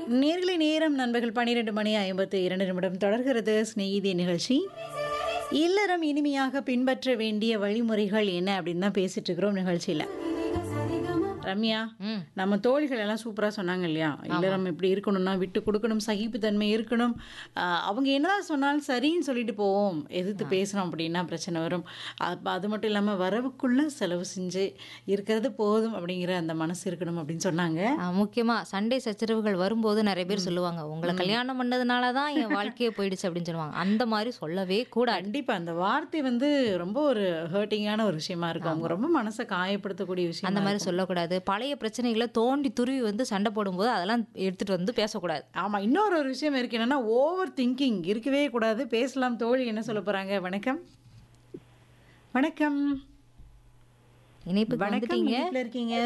நேர்களை நேரம் நண்பர்கள் பன்னிரெண்டு மணி ஐம்பத்து இரண்டு நிமிடம் தொடர்கிறது ஸ்நேகிதி நிகழ்ச்சி இல்லறம் இனிமையாக பின்பற்ற வேண்டிய வழிமுறைகள் என்ன அப்படின்னு தான் பேசிட்டு இருக்கிறோம் நிகழ்ச்சியில் ரம்யா ம் நம்ம தோழிகள் எல்லாம் சூப்பராக சொன்னாங்க இல்லையா இல்லறம் இப்படி இருக்கணும்னா விட்டு கொடுக்கணும் சகிப்புத்தன்மை இருக்கணும் ஆஹ் அவங்க என்னதான் சொன்னாலும் சரின்னு சொல்லிட்டு போவோம் எதிர்த்து பேசுகிறோம் அப்படின்னா பிரச்சனை வரும் அப்ப அது மட்டும் இல்லாமல் வரவுக்குள்ள செலவு செஞ்சு இருக்கிறது போதும் அப்படிங்கிற அந்த மனசு இருக்கணும் அப்படின்னு சொன்னாங்க ஆ, முக்கியமா சண்டை சச்சரவுகள் வரும்போது நிறைய பேர் சொல்லுவாங்க உங்களை கல்யாணம் பண்ணதுனால தான் என் வாழ்க்கையே போயிடுச்சு அப்படின்னு சொல்லுவாங்க அந்த மாதிரி சொல்லவே கூடாது கண்டிப்பா அந்த வார்த்தை வந்து ரொம்ப ஒரு ஹர்ட்டிங்கான ஒரு விஷயமா இருக்கும் அவங்க ரொம்ப மனசை காயப்படுத்தக்கூடிய விஷயம் அந்த மாதிரி சொல்லக்கூடாது பழைய பிரச்சனைகளை தோண்டி துருவி வந்து சண்டை போடும்போது அதெல்லாம் எடுத்துட்டு வந்து பேசக்கூடாது ஆமா இன்னொரு ஒரு விஷயம் இருக்கு என்னன்னா ஓவர் திங்கிங் இருக்கவே கூடாது பேசலாம் தோழி என்ன சொல்ல போறாங்க வணக்கம் வணக்கம் இணைப்புக்கு வணக்கம் வந்துட்டீங்க வீட்டில் இருக்கீங்க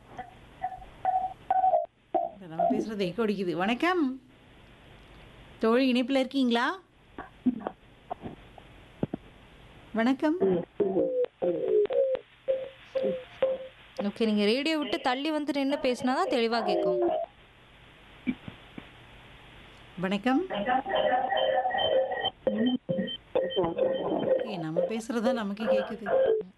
இல்ல, நம்ம பேசுறது எக்கோ அடிக்குது வணக்கம் தோழி இணைப்புல இருக்கீங்களா வணக்கம் ஓகே நீங்க ரேடியோ விட்டு தள்ளி வந்து நின்று பேசினாதான் தெளிவா கேட்கும் வணக்கம் ஓகே நம்ம பேசுறதா நமக்கு கேக்குது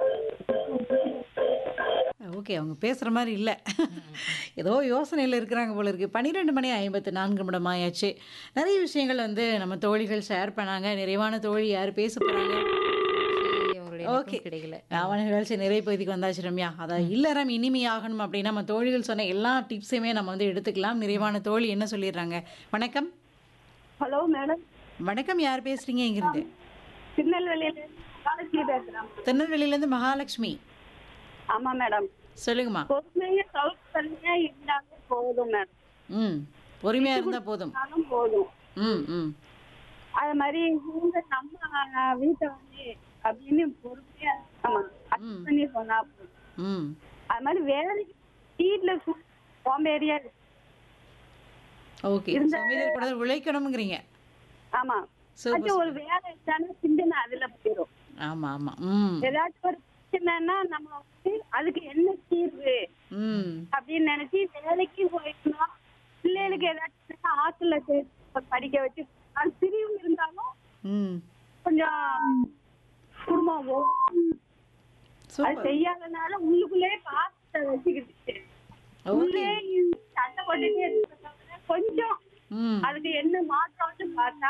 ஓகே அவங்க பேசுற மாதிரி இல்லை ஏதோ யோசனையில் இருக்கிறாங்க போல இருக்கு பன்னிரெண்டு மணி ஐம்பத்து நான்கு நிமிடம் ஆயாச்சு நிறைய விஷயங்கள் வந்து நம்ம தோழிகள் ஷேர் பண்ணாங்க நிறைவான தோழி யார் பேச போறாங்க சரி, அவங்களுடைய ஓகே இணைப்பும் கிடைக்கல அவன் நிகழ்ச்சி நிறைய பகுதிக்கு வந்தாச்சு ரம்யா அதான் இல்லறம் இனிமையாகணும் அப்படின்னா நம்ம தோழிகள் சொன்ன எல்லா டிப்ஸையுமே நம்ம வந்து எடுத்துக்கலாம் நிறைவான தோழி என்ன சொல்லிடுறாங்க வணக்கம் ஹலோ மேடம் வணக்கம் யார் பேசுறீங்க இங்கிருந்து திருநெல்வேலியில காலேஜ்ல பேசுறேன் திருநெல்வேலியிலேருந்து மகாலட்சுமி ஆமா மேடம் சொல்லுங்கம்மா பொறுமையா சௌகரியமா இருந்தாலே போதும் மேடம் ம் பொறுமையா இருந்தா போதும் ஆனாலும் போதும் ம் ம் அது மாதிரி இவங்க நம்ம வீட்டை வந்து அப்படின்னு பொறுமையா ஆமா அட்ஜஸ்ட் பண்ணி சொன்னா போதும் ம் அது மாதிரி வேலைக்கு வீட்டுல சோம்பேறியா இருக்கு. ஓகே சமையல் கூட உழைக்கணுங்கிறீங்க ஆமா சூப்பர் அது ஒரு வேலை இருந்தாலும் சிந்தனை அதுல போயிடும் ஆமா ஆமா ம் ஏதாச்சும் ஒரு பிரச்சனைன்னா நம்ம வந்து அதுக்கு என்ன தீர்வு ம் அப்படின்னு நினைச்சு வேலைக்கு போயிட்டோம் பிள்ளைகளுக்கு ஏதாச்சும் ஹாஸ்டல்ல சேர்த்து படிக்க வச்சு அது பிரிவு இருந்தாலும் ம் கொஞ்சம் குடும்பம் ஓடும். அது சூப்பர் செய்யாதனால உள்ளுக்குள்ளே பாசத்தை வச்சுக்கிட்டு உள்ளே சண்டை போட்டுட்டே இருக்கிறதால கொஞ்சம் ம் அதுக்கு என்ன மாற்றம்னு பார்த்தா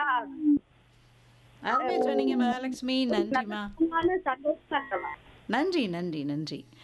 அருமையா சொன்னீங்க மகாலட்சுமி நன்றிம்மா சும்மான சந்தோஷம் இருக்கலாம் நன்றி நன்றி நன்றி